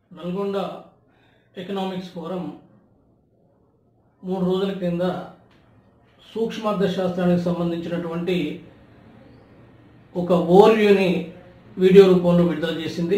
Nalgonda economics forum మూడు రోజుల కింద సూక్ష్మార్థ శాస్త్రానికి సంబంధించినటువంటి ఒక ఓవర్వ్యూని వీడియో రూపంలో విడుదల చేసింది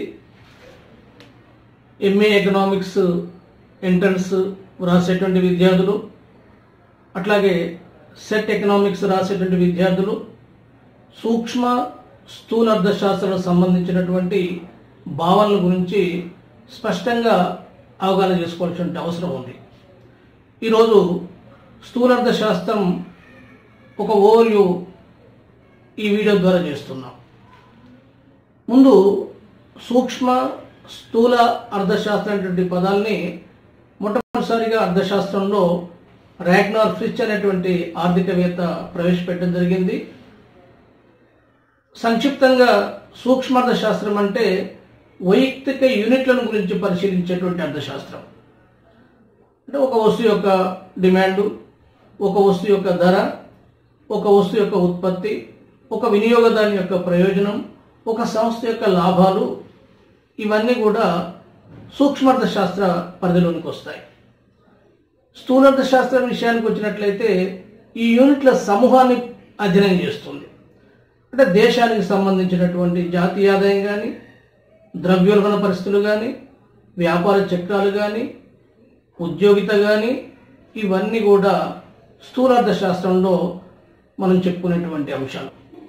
ఎంఏ ఎకనామిక్స్ ఎంట్రన్స్ రాసేటువంటి విద్యార్థులు అట్లాగే సెట్ ఎకనామిక్స్ రాసేటువంటి విద్యార్థులు సూక్ష్మ స్థూల అర్థశాస్త్రాలకు సంబంధించినటువంటి భావనల గురించి స్పష్టంగా అవగాహన చేసుకోవాల్సిన అవసరం ఉంది ఈరోజు స్థూలార్థశాస్త్రం ఒక ఓవర్వ్యూ ఈ వీడియో ద్వారా చేస్తున్నాం ముందు సూక్ష్మ స్థూల అర్థశాస్త్రం అనేటువంటి పదాల్ని మొట్టమొదటిసారిగా అర్థశాస్త్రంలో ర్యాగ్నార్ ఫ్రిచ్ అనేటువంటి ఆర్థికవేత్త ప్రవేశపెట్టడం జరిగింది సంక్షిప్తంగా సూక్ష్మార్థ శాస్త్రం అంటే వైయక్తిక యూనిట్లను గురించి పరిశీలించేటువంటి అర్థశాస్త్రం అంటే ఒక వస్తువు యొక్క డిమాండు ఒక వస్తువు యొక్క ధర ఒక వస్తువు యొక్క ఉత్పత్తి ఒక వినియోగదారుని యొక్క ప్రయోజనం ఒక సంస్థ యొక్క లాభాలు ఇవన్నీ కూడా సూక్ష్మార్థ శాస్త్ర పరిధిలోనికి వస్తాయి స్థూలార్థ శాస్త్రం విషయానికి వచ్చినట్లయితే ఈ యూనిట్ల సమూహాన్ని అధ్యయనం చేస్తుంది అంటే దేశానికి సంబంధించినటువంటి జాతీయ ఆదాయం కానీ ద్రవ్యోల్బణ పరిస్థితులు కానీ వ్యాపార చక్రాలు కానీ ఉద్యోగిత కానీ ఇవన్నీ కూడా స్థూలార్థ శాస్త్రంలో మనం చెప్పుకునేటువంటి అంశాలు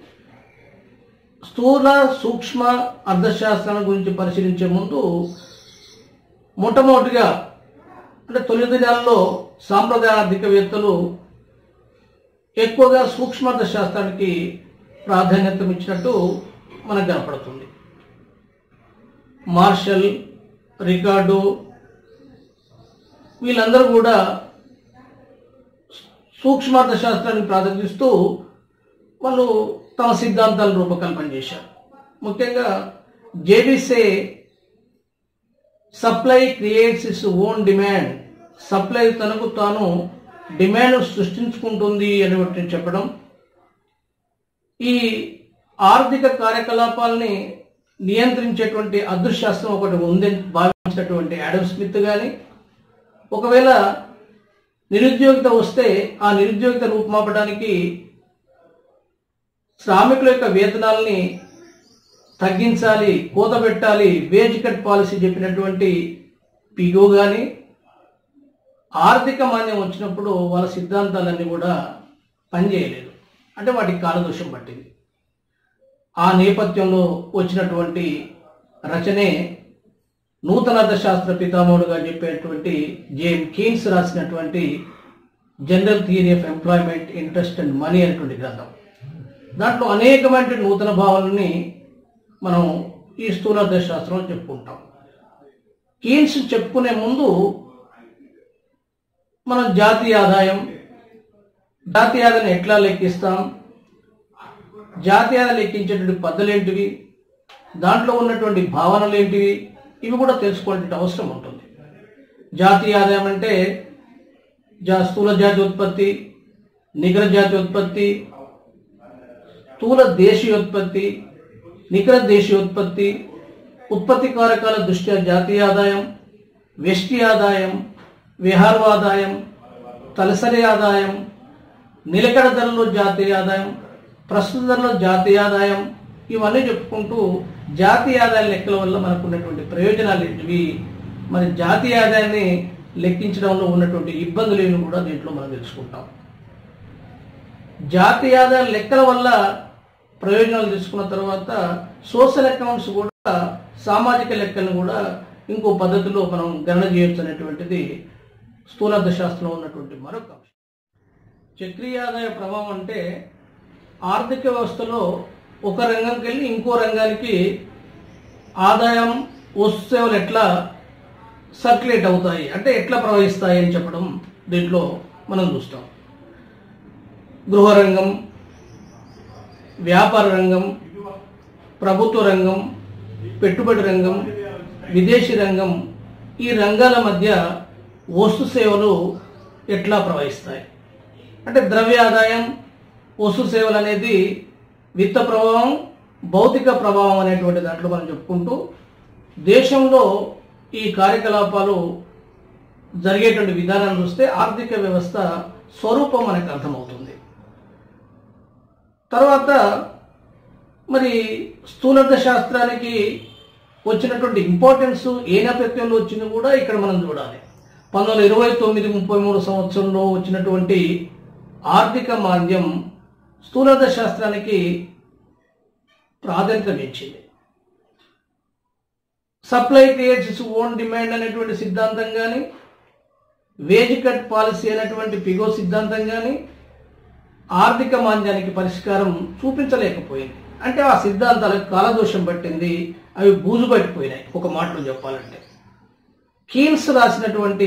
స్థూల సూక్ష్మ అర్థశాస్త్రాల గురించి పరిశీలించే ముందు మొట్టమొదటిగా అంటే తొలి దినాల్లో సాంప్రదాయ ఆర్థికవేత్తలు ఎక్కువగా సూక్ష్మార్థ శాస్త్రానికి ప్రాధాన్యత ఇచ్చినట్టు మనకు కనపడుతుంది మార్షల్ రికార్డు వీళ్ళందరూ కూడా సూక్ష్మార్థ శాస్త్రాన్ని ప్రాధాన్యతూ వాళ్ళు తమ సిద్ధాంతాలను రూపకల్పన చేశారు ముఖ్యంగా J B Say supply creates its own demand supply తనకు తాను డిమాండ్ సృష్టించుకుంటుంది అని చెప్పడం ఈ ఆర్థిక కార్యకలాపాలని నియంత్రించేటువంటి అదృశ్యాస్త్రం ఒకటి ఉందని భావించినటువంటి యాడమ్ స్మిత్ కానీ ఒకవేళ నిరుద్యోగిత వస్తే ఆ నిరుద్యోగిత రూపుమాపడానికి శ్రామికుల యొక్క వేతనాలని తగ్గించాలి కోత పెట్టాలి వేజ్ కట్ పాలసీ చెప్పినటువంటి పిగో కానీ ఆర్థిక మాన్యం వచ్చినప్పుడు వాళ్ళ సిద్ధాంతాలన్నీ కూడా పనిచేయలేదు అంటే వాటికి కాలదోషం పట్టింది ఆ నేపథ్యంలో వచ్చినటువంటి రచనే నూతన అర్థశాస్త్ర పితామహుడుగా చెప్పేటువంటి జేమ్ కీన్స్ రాసినటువంటి general theory of employment interest and money అనేటువంటి గ్రంథం దాంట్లో అనేకమైన నూతన భావాలని మనం ఈ స్థూలార్థ శాస్త్రంలో చెప్పుకుంటాం కీన్స్ చెప్పుకునే ముందు మనం జాతీయ ఆదాయం జాతీయ ఆదాయాన్ని ఎట్లా లెక్కిస్తాం జాతీయ ఆదాయం లెక్కించేటువంటి పద్ధతులు ఏంటివి దాంట్లో ఉన్నటువంటి భావనలు ఏంటివి ఇవి కూడా తెలుసుకోవాల్సిన అవసరం ఉంటుంది జాతీయ ఆదాయం అంటే జా స్థూల జాతీయ ఉత్పత్తి నికర జాతీయ ఉత్పత్తి స్థూల దేశీయోత్పత్తి నికర దేశీయోత్పత్తి ఉత్పత్తి కారకాల దృష్ట్యా జాతీయ ఆదాయం వ్యష్టి ఆదాయం విహారవాదాయం తలసరి ఆదాయం నిలకడ ధరలో జాతీయ ఆదాయం ప్రస్తుత ధరలో జాతీయ ఆదాయం ఇవన్నీ చెప్పుకుంటూ జాతీయ ఆదాయ లెక్కల వల్ల మనకు ఉన్నటువంటి ప్రయోజనాలు ఏంటివి మరి జాతీయ ఆదాయాన్ని లెక్కించడంలో ఉన్నటువంటి ఇబ్బందులు ఏమి కూడా దీంట్లో మనం తెలుసుకుంటాం జాతీయ ఆదాయ లెక్కల వల్ల ప్రయోజనాలు తీసుకున్న తర్వాత సోషల్ అకౌంట్స్ కూడా సామాజిక లెక్కలను కూడా ఇంకో పద్ధతిలో మనం గణన చేయొచ్చు అనేటువంటిది స్థూలార్థ శాస్త్రంలో ఉన్నటువంటి మరొక అంశం చక్రీయ ఆదాయ ప్రభావం అంటే ఆర్థిక వ్యవస్థలో ఒక రంగంకి వెళ్ళి ఇంకో రంగానికి ఆదాయం వస్తు సేవలు ఎట్లా సర్క్యులేట్ అవుతాయి అంటే ఎట్లా ప్రవహిస్తాయి అని చెప్పడం దీంట్లో మనం చూస్తాం గృహ రంగం వ్యాపార రంగం ప్రభుత్వ రంగం పెట్టుబడి రంగం విదేశీ రంగం ఈ రంగాల మధ్య వస్తు సేవలు ఎట్లా ప్రవహిస్తాయి అంటే ద్రవ్య ఆదాయం వస్తు సేవలు అనేది విత్త ప్రభావం భౌతిక ప్రభావం అనేటువంటి దాంట్లో మనం చెప్పుకుంటూ దేశంలో ఈ కార్యకలాపాలు జరిగేటువంటి విధానాన్ని చూస్తే ఆర్థిక వ్యవస్థ స్వరూపం మనకు అర్థమవుతుంది తర్వాత మరి స్థూలర్థ శాస్త్రానికి వచ్చినటువంటి ఇంపార్టెన్స్ ఏ నేపథ్యంలో వచ్చింది కూడా ఇక్కడ మనం చూడాలి పంతొమ్మిది వందల ఇరవై తొమ్మిది ముప్పై మూడు సంవత్సరంలో వచ్చినటువంటి ఆర్థిక మాంద్యం స్థూలర్థ శాస్త్రానికి ప్రాధాన్యత ఇచ్చింది సప్లై క్రియేట్స్ ఓన్ డిమాండ్ అనేటువంటి సిద్ధాంతం కానీ వేజ్ కట్ పాలసీ అనేటువంటి పిగో సిద్ధాంతం కానీ ఆర్థిక మాంద్యానికి పరిష్కారం చూపించలేకపోయింది అంటే ఆ సిద్ధాంతాలకు కాలదోషం పట్టింది అవి బూజు పట్టిపోయినాయి ఒక మాటలో చెప్పాలంటే కీన్స్ రాసినటువంటి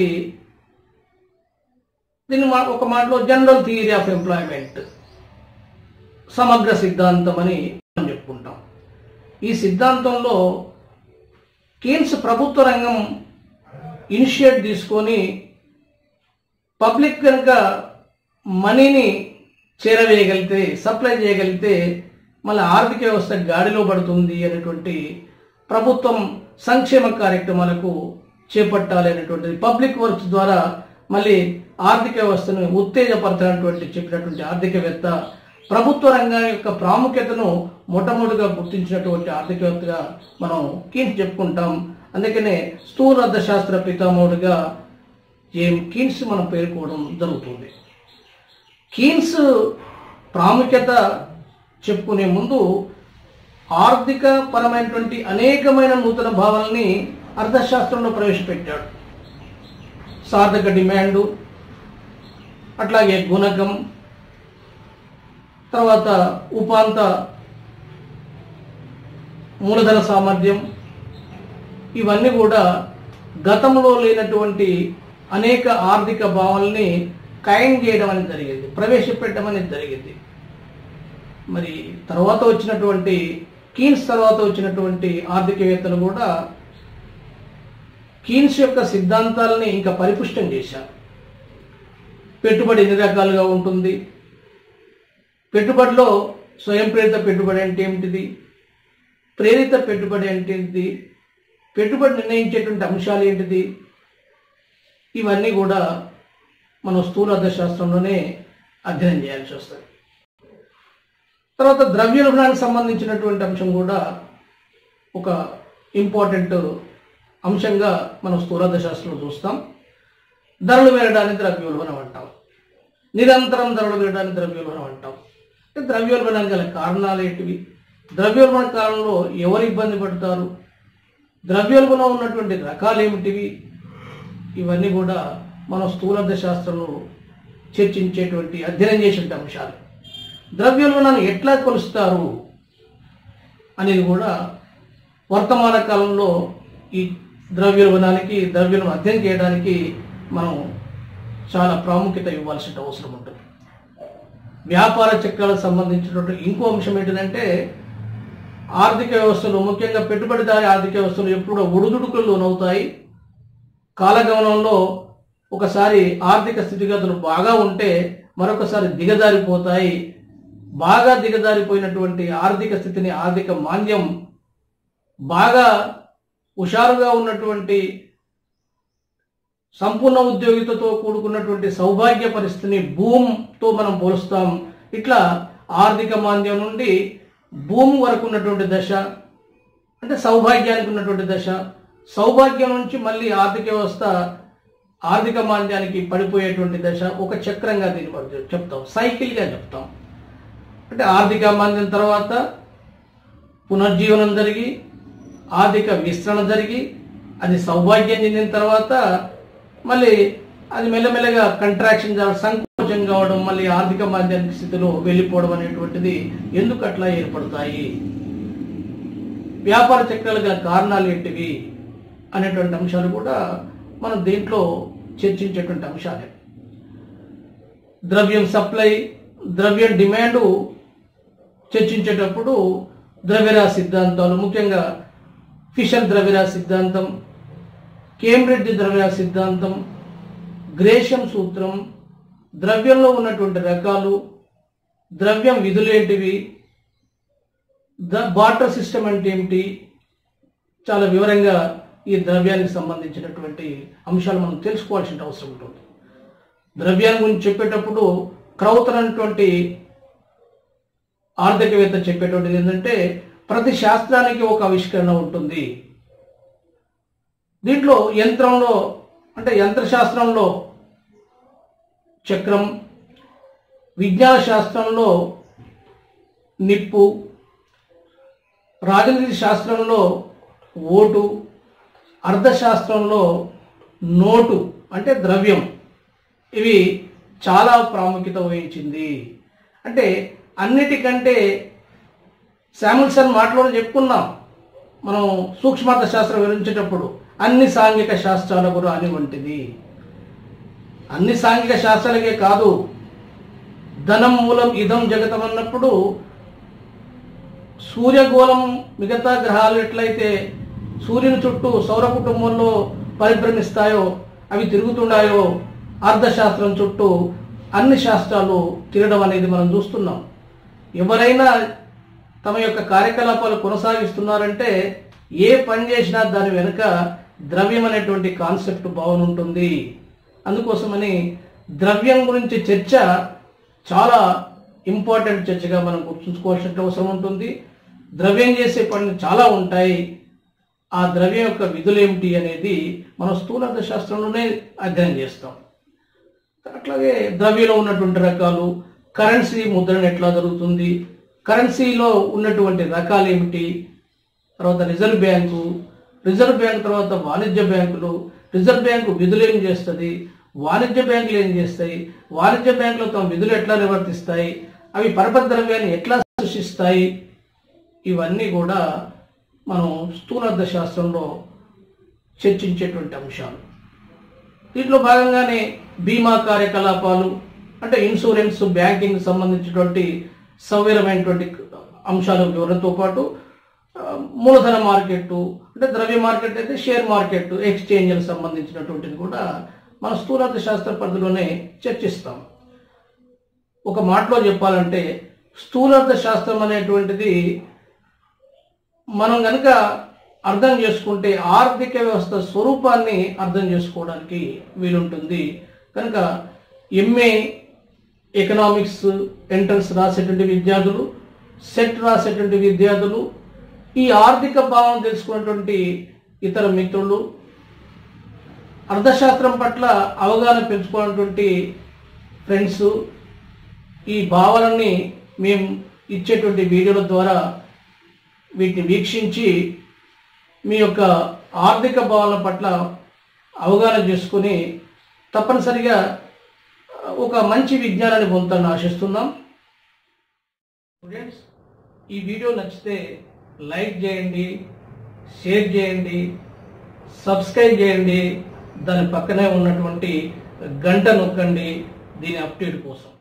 దీన్ని మా- ఒక మాటలో జనరల్ థియరీ ఆఫ్ ఎంప్లాయ్మెంట్ సమగ్ర సిద్ధాంతం అని మనం చెప్పుకుంటాం ఈ సిద్ధాంతంలో కీన్స్ ప్రభుత్వ రంగం ఇనిషియేట్ తీసుకొని పబ్లిక్ కనుక మనీని చేరవేయగలిగితే సప్లై చేయగలిగితే మళ్ళీ ఆర్థిక వ్యవస్థ గాడిలో పడుతుంది అనేటువంటి ప్రభుత్వం సంక్షేమ కార్యక్రమాలకు చేపట్టాలి అనేటువంటిది పబ్లిక్ వర్క్స్ ద్వారా మళ్ళీ ఆర్థిక వ్యవస్థను ఉత్తేజపరచాలన్నటువంటి చెప్పినటువంటి ఆర్థికవేత్త ప్రభుత్వ రంగం యొక్క ప్రాముఖ్యతను మొట్టమొదటిగా గుర్తించినటువంటి ఆర్థికవేత్తగా మనం కీన్స్ చెప్పుకుంటాం అందుకనే స్థూల అర్థశాస్త్ర పితామహుడిగా ఏం కీన్స్ మనం పేర్కోవడం జరుగుతుంది కీన్స్ ప్రాముఖ్యత చెప్పుకునే ముందు ఆర్థిక పరమైనటువంటి అనేకమైన నూతన భావాలని అర్థశాస్త్రంలో ప్రవేశపెట్టాడు సార్థక డిమాండు అట్లాగే గుణకం తర్వాత ఉపాంత మూలధన సామర్థ్యం ఇవన్నీ కూడా గతంలో లేనటువంటి అనేక ఆర్థిక భావాల్ని ఖాయం చేయడం అనేది జరిగింది ప్రవేశపెట్టడం అనేది జరిగింది మరి తర్వాత వచ్చినటువంటి కీన్స్ తర్వాత వచ్చినటువంటి ఆర్థికవేత్తలు కూడా కీన్స్ యొక్క సిద్ధాంతాలని ఇంకా పరిపుష్టం చేశారు పెట్టుబడి ఎన్ని రకాలుగా ఉంటుంది పెట్టుబడిలో స్వయం ప్రేరిత పెట్టుబడి అంటే ఏమిటిది ప్రేరిత పెట్టుబడి అంటే ఏంటిది పెట్టుబడి నిర్ణయించేటువంటి అంశాలు ఏంటిది ఇవన్నీ కూడా మనం స్థూల అర్థశాస్త్రంలోనే అధ్యయనం చేయాల్సి వస్తుంది తర్వాత ద్రవ్యోల్బణానికి సంబంధించినటువంటి అంశం కూడా ఒక ఇంపార్టెంట్ అంశంగా మనం స్థూలార్థశాస్త్రంలో చూస్తాం ధరలు పెరగడానికి ద్రవ్యోల్బణం అంటాం నిరంతరం ధరలు పెరగడానికి ద్రవ్యోల్బణం అంటాం అంటే ద్రవ్యోల్బణానికి గల కారణాలు ఏంటివి ద్రవ్యోల్బణ కాలంలో ఎవరు ఇబ్బంది పడతారు ద్రవ్యోల్బణం ఉన్నటువంటి రకాలు ఏమిటివి ఇవన్నీ కూడా మన స్థూలార్థ శాస్త్రంలో చర్చించేటువంటి అధ్యయనం చేసేటువంటి అంశాలు ద్రవ్యోల్బణాన్ని ఎట్లా కొలుస్తారు అనేది కూడా వర్తమాన కాలంలో ఈ ద్రవ్యోల్బణానికి ద్రవ్యోల్బణం అధ్యయనం చేయడానికి మనం చాలా ప్రాముఖ్యత ఇవ్వాల్సిన అవసరం ఉంటుంది వ్యాపార చక్రాలకు సంబంధించినటువంటి ఇంకో అంశం ఏంటంటే ఆర్థిక వ్యవస్థలు ముఖ్యంగా పెట్టుబడిదారి ఆర్థిక వ్యవస్థలు ఎప్పుడూ ఒడిదుడుకులు లోనవుతాయి కాలగమనంలో ఒకసారి ఆర్థిక స్థితిగతులు బాగా ఉంటే మరొకసారి దిగజారిపోతాయి బాగా దిగజారిపోయినటువంటి ఆర్థిక స్థితిని ఆర్థిక మాంద్యం బాగా హుషారుగా ఉన్నటువంటి సంపూర్ణ ఉద్యోగితతో కూడుకున్నటువంటి సౌభాగ్య పరిస్థితిని భూమితో మనం పోలుస్తాం ఇట్లా ఆర్థిక మాంద్యం నుండి భూమి వరకు ఉన్నటువంటి దశ అంటే సౌభాగ్యానికి ఉన్నటువంటి దశ సౌభాగ్యం నుంచి మళ్ళీ ఆర్థిక వ్యవస్థ ఆర్థిక మాంద్యానికి పడిపోయేటువంటి దశ ఒక చక్రంగా దీన్ని మనం చెప్తాం సైకిల్గా చెప్తాం అంటే ఆర్థిక మాంద్యం తర్వాత పునర్జీవనం జరిగి ఆర్థిక విస్తరణ జరిగి అది సౌభాగ్యం చెందిన తర్వాత మళ్ళీ అది మెల్లమెల్లగా కంట్రాక్షన్ జరగడం సంకోచం కావడం మళ్ళీ ఆర్థిక మాధ్యానికి స్థితిలో వెళ్ళిపోవడం అనేటువంటిది ఎందుకు అట్లా ఏర్పడతాయి వ్యాపార చక్రాలు గల కారణాలు ఏంటివి అనేటువంటి అంశాలు కూడా మనం దీంట్లో చర్చించేటువంటి అంశాలే ద్రవ్యం సప్లై ద్రవ్యం డిమాండ్ చర్చించేటప్పుడు ద్రవ్యరాశి సిద్ధాంతాలు ముఖ్యంగా ఫిషర్ ద్రవ్యరాశి సిద్ధాంతం కేంబ్రిడ్జ్ ద్రవ్యరాశి సిద్ధాంతం గ్రేషం సూత్రం ద్రవ్యంలో ఉన్నటువంటి రకాలు ద్రవ్యం విధులేంటివి ద బాటర్ సిస్టమ్ అంటే ఏమిటి చాలా వివరంగా ఈ ద్రవ్యానికి సంబంధించినటువంటి అంశాలు మనం తెలుసుకోవాల్సిన అవసరం ఉంటుంది ద్రవ్యాన్ని గురించి చెప్పేటప్పుడు క్రౌతర్ అనేటువంటి ఆర్థికవేత్త చెప్పేటువంటిది ఏంటంటే ప్రతి శాస్త్రానికి ఒక ఆవిష్కరణ ఉంటుంది దీంట్లో యంత్రంలో అంటే యంత్రశాస్త్రంలో చక్రం విజ్ఞాన శాస్త్రంలో నిప్పు రాజనీతి శాస్త్రంలో ఓటు అర్థశాస్త్రంలో నోటు అంటే ద్రవ్యం ఇవి చాలా ప్రాముఖ్యత వహించింది అంటే అన్నిటికంటే శామిల్సన్ మాటలో చెప్పుకున్నాం మనం సూక్ష్మార్థ శాస్త్రం వివరించేటప్పుడు అన్ని సాంఘిక శాస్త్రాలకు రాని వంటిది అన్ని సాంఘిక శాస్త్రాలకే కాదు ధనం మూలం ఇదం జగతం అన్నప్పుడు సూర్యగోళం మిగతా గ్రహాలు ఎట్లయితే సూర్యుని చుట్టూ సౌర కుటుంబంలో పరిభ్రమిస్తాయో అవి తిరుగుతున్నాయో అర్థశాస్త్రం చుట్టూ అన్ని శాస్త్రాలు తిరగడం అనేది మనం చూస్తున్నాం ఎవరైనా తమ యొక్క కార్యకలాపాలు కొనసాగిస్తున్నారంటే ఏ పని చేసినా దాని వెనుక ద్రవ్యం అనేటువంటి కాన్సెప్ట్ భావన ఉంటుంది అందుకోసమని ద్రవ్యం గురించి చర్చ చాలా ఇంపార్టెంట్ చర్చగా మనం గుర్తుంచుకోవాల్సిన అవసరం ఉంటుంది ద్రవ్యం చేసే పనులు చాలా ఉంటాయి ఆ ద్రవ్యం యొక్క విధులు ఏమిటి అనేది మనం స్థూలార్థ శాస్త్రంలోనే అధ్యయనం చేస్తాం అట్లాగే ద్రవ్యంలో ఉన్నటువంటి రకాలు కరెన్సీ ముద్రణ ఎట్లా జరుగుతుంది కరెన్సీలో ఉన్నటువంటి రకాలు ఏమిటి తర్వాత రిజర్వ్ బ్యాంకు రిజర్వ్ బ్యాంక్ తర్వాత వాణిజ్య బ్యాంకులు రిజర్వ్ బ్యాంకు విధులు ఏం చేస్తుంది వాణిజ్య బ్యాంకులు ఏం చేస్తాయి వాణిజ్య బ్యాంకులు తమ విధులు ఎట్లా నిర్వర్తిస్తాయి అవి పరపతి ద్రవ్యాన్ని ఎట్లా సృష్టిస్తాయి ఇవన్నీ కూడా మనం స్థూలార్థ శాస్త్రంలో చర్చించేటువంటి అంశాలు దీంట్లో భాగంగానే బీమా కార్యకలాపాలు అంటే ఇన్సూరెన్స్ బ్యాంకింగ్ సంబంధించినటువంటి సౌకర్యమైనటువంటి అంశాల వివరణతో పాటు ఆ, మూలధన మార్కెట్ అంటే ద్రవ్య మార్కెట్ అయితే షేర్ మార్కెట్ ఎక్స్చేంజ్లకు సంబంధించినటువంటిది కూడా మన స్థూలార్థ శాస్త్ర పరిధిలోనే చర్చిస్తాం ఒక మాటలో చెప్పాలంటే స్థూలార్థ శాస్త్రం అనేటువంటిది మనం గనక అర్థం చేసుకుంటే ఆర్థిక వ్యవస్థ స్వరూపాన్ని అర్థం చేసుకోవడానికి వీలుంటుంది కనుక ఎంఏ ఎకనామిక్స్ ఎంట్రన్స్ రాసేటువంటి విద్యార్థులు సెట్ రాసేటువంటి విద్యార్థులు ఈ ఆర్థిక భావం తెలుసుకున్నటువంటి ఇతర మిత్రులు అర్థశాస్త్రం పట్ల అవగాహన పెంచుకున్నటువంటి ఫ్రెండ్స్ ఈ భావాలని మేము ఇచ్చేటువంటి వీడియోల ద్వారా వీటిని వీక్షించి మీ యొక్క ఆర్థిక భావనల పట్ల అవగాహన చేసుకుని తప్పనిసరిగా ఒక మంచి విజ్ఞానాన్ని పొందుతానని ఆశిస్తున్నాం స్టూడెంట్స్ ఈ వీడియో నచ్చితే లైక్ చేయండి షేర్ చేయండి సబ్స్క్రైబ్ చేయండి దాని పక్కనే ఉన్నటువంటి గంట నొక్కండి దీని అప్డేట్ కోసం